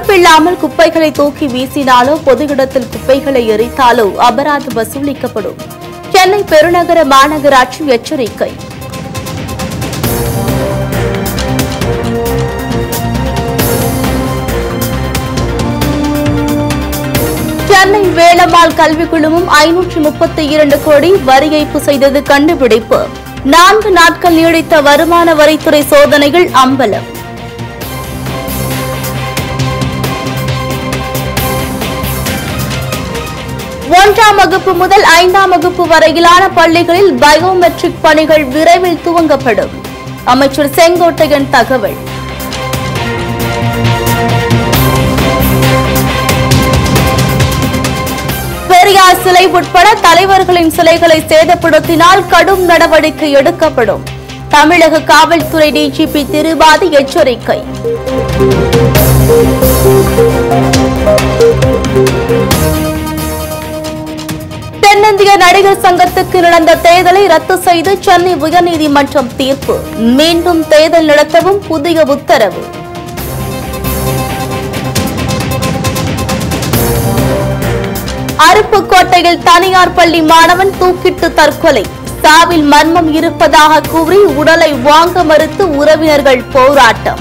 பொறுப்பில்லாமல் குப்பைகளை தூக்கி வீசினாலோ பொது இடத்தில் குப்பைகளை எரித்தாலோ அபராதம் வசூலிக்கப்படும் சென்னை பெருநகர மாநகராட்சி எச்சரிக்கை சென்னை வேளம்மாள் கல்விக் குழுமம் ஐநூற்று முப்பத்தி இரண்டு கோடி வரி ஏய்ப்பு செய்தது கண்டுபிடிப்பு நான்கு நாட்கள் நீடித்த வருமான வரித்துறை சோதனைகள் அம்பலம் ஒன்றாம் வகுப்பு முதல் ஐந்தாம் வகுப்பு வரையிலான பள்ளிகளில் பயோமெட்ரிக் பணிகள் விரைவில் துவங்கப்படும் அமைச்சர் செங்கோட்டையன் தகவல் பெரியார் சிலை உட்பட தலைவர்களின் சிலைகளை சேதப்படுத்தினால் கடும் நடவடிக்கை எடுக்கப்படும் தமிழக காவல்துறை டிஜிபி திருபாதி எச்சரிக்கை தென்னிந்திய நடிகர் சங்கத்துக்கு நடந்த தேர்தலை ரத்து செய்து சென்னை உயர்நீதிமன்றம் தீர்ப்பு மீண்டும் தேர்தல் நடத்தவும் புதிய உத்தரவு அருப்புக்கோட்டையில் தனியார் பள்ளி மாணவன் தூக்கிட்டு தற்கொலை சாவில் மர்மம் இருப்பதாக கூறி உடலை வாங்க மறுத்து உறவினர்கள் போராட்டம்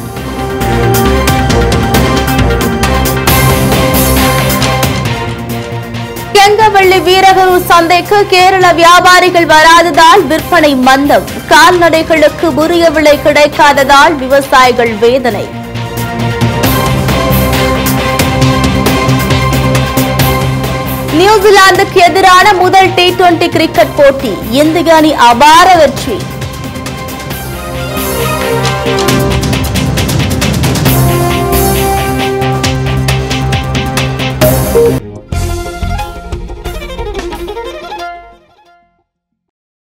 கெங்கவள்ளி வீரகுரு சந்தைக்கு கேரள வியாபாரிகள் வராததால் விற்பனை மந்தம் கால்நடைகளுக்கு உரிய விலை கிடைக்காததால் விவசாயிகள் வேதனை நியூசிலாந்துக்கு எதிரான முதல் டி டுவெண்டி கிரிக்கெட் போட்டி இந்திய அணி அபார வெற்றி